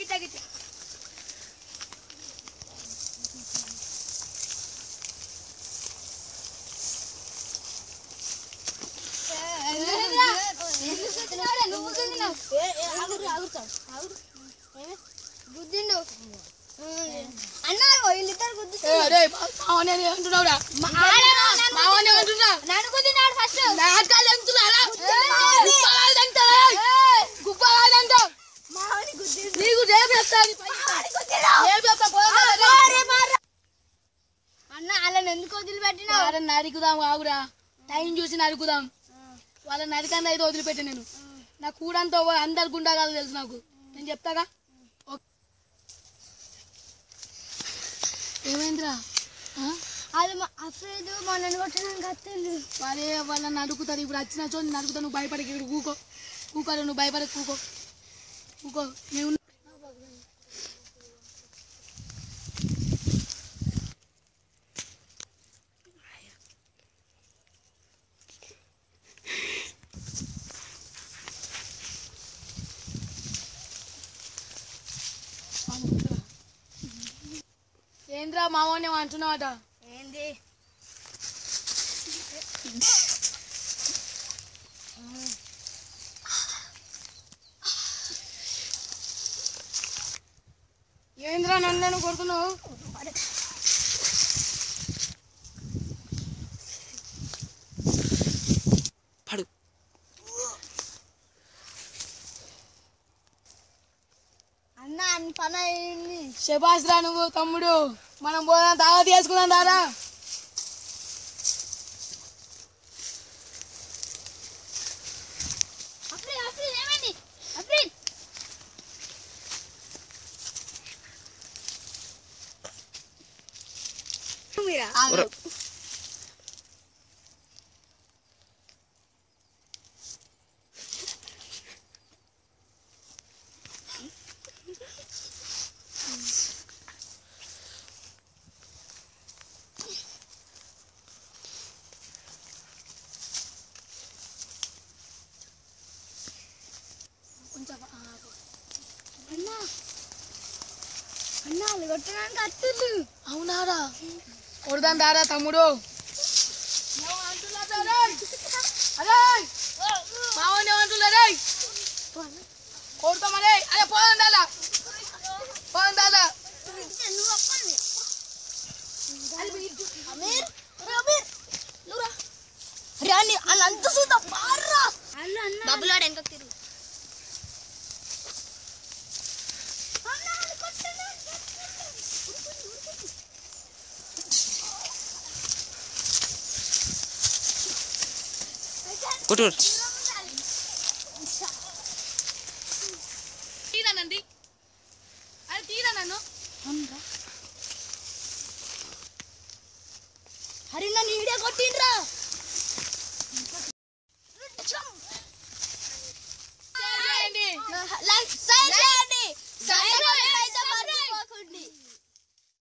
గిట్ట గిట్ట నువ్వు గుద్దిండు అన్న వీళ్ళిద్దరు గుద్దు అరే మావని అని అంటున్నావురా మావని అంటున్నా నన్ను గుద్దినాడు ఫస్ట్ నాటకాలు అంటున్నారా గుప్పగాలు అంటారా గుప్పగాలు అంటా మావని గుద్దిండు నీకు రేపు చెప్తాను రేపు చెప్తా పోరా అన్న వాళ్ళని ఎందుకు వదిలిపెట్టినావు వాళ్ళని నరుకుదాం ఆగురా టైం చూసి నరుకుదాం వాళ్ళని నరికంది అయితే వదిలిపెట్ట నేను నా కూడంతో అందరు గుండాగాలు తెలుసు నాకు నేను చెప్తాగా ఓ- ఏమైందిరా ఆ? వాళ్ళు అప్పుడు మొన్న కొట్టడానికి వస్తుంది వాళ్ళే వాళ్ళని నరుకుతారు ఇప్పుడు వచ్చిన చోటు నరుకుతా నువ్వు భయపడకి ఇక్కడ కూకో కూకోరు నువ్వు భయపడకు కూకో కూకో నేను ఏంద్రా మావని అంటున్నావట ఏంది ఏంద్రా నన్ను నేను కొడుతున్నావు పడు అన్న అన్ని పని అయింది శబాష్ రా నువ్వు తమ్ముడు మనం పోదాం దావా తీసుకుందాం దాదా అఫ్రీన్ అఫ్రీన్ ఏమైంది అఫ్రీన్ కొంచెం ఆ, అన్న అన్న వాళ్ళు కొట్టడానికి వస్తుంది అవునారా కొడదాం దారా తమ్ముడు అరే మావని ఏమంటున్నా కొడతాం అరే అరే పోదాం దాదా పోదాం దాదా నువ్వు ఒక్కడివి. అమీర్ ఒరే అమీర్ నువ్వురా అరే అని అని అంత చూద్దాం పార్రా బబ్బులాడు వెనక తిరుగు కొట్టు తీరా నంది అరే తీరా నన్ను